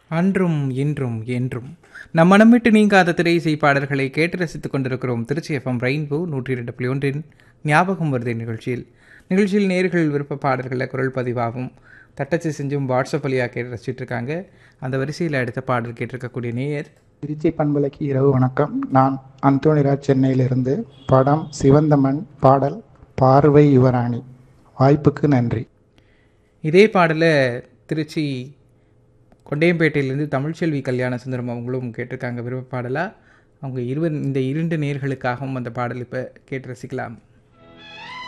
அன்றும் இன்றும் என்றும் நம் மனம் விட்டு நீங்காத திரை இசை பாடல்களை கேட்டு ரசித்துக் கொண்டிருக்கிறோம் திருச்சி எஃப்எம் ரெயின்போ நூற்றி இரண்டு புள்ளி ஒன்றின் ஞாபகம் வருதை நிகழ்ச்சியில் நிகழ்ச்சியில் நேர்கள் விருப்ப பாடல்களை குரல் பதிவாகும் தட்டச்சு செஞ்சும் வாட்ஸ்அப் வழியாக கேட்டு ரசிச்சுட்டு இருக்காங்க அந்த வரிசையில் அடுத்த பாடல் கேட்டிருக்கக்கூடிய நேயர் திருச்சி பண்பலைக்கு இரவு வணக்கம் நான் அந்தோனிராஜ் சென்னையிலிருந்து படம் சிவந்தமன் பாடல் பார்வை யுவராணி வாய்ப்புக்கு நன்றி இதே பாடலை திருச்சி கொண்டையம்பேட்டையிலேருந்து தமிழ்ச்செல்வி கல்யாண சுந்தரம் அவங்களும் கேட்டிருக்காங்க விருப்ப பாடலாக அவங்க இருவர் இந்த இரண்டு நேர்களுக்காகவும் அந்த பாடல் இப்போ கேட்டு ரசிக்கலாம்